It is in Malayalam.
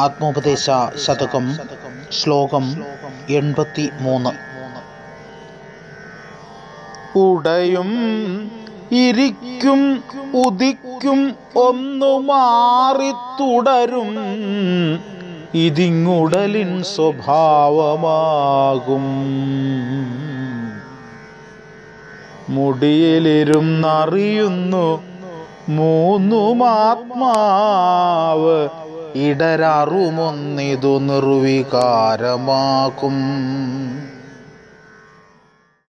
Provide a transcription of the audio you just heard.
ആത്മോപദേശ ശതകം ശ്ലോകം എൺപത്തി മൂന്ന് ഉടയും ഇരിക്കും ഉദിക്കും ഒന്നു മാറി തുടരും ഇതിങ്ങുടലിൻ സ്വഭാവമാകും മുടിയിലിരുന്നറിയുന്നു മൂന്നുമാത്മാവ് ഇടരാറുമൊന്നിതു നിർവികാരമാക്കും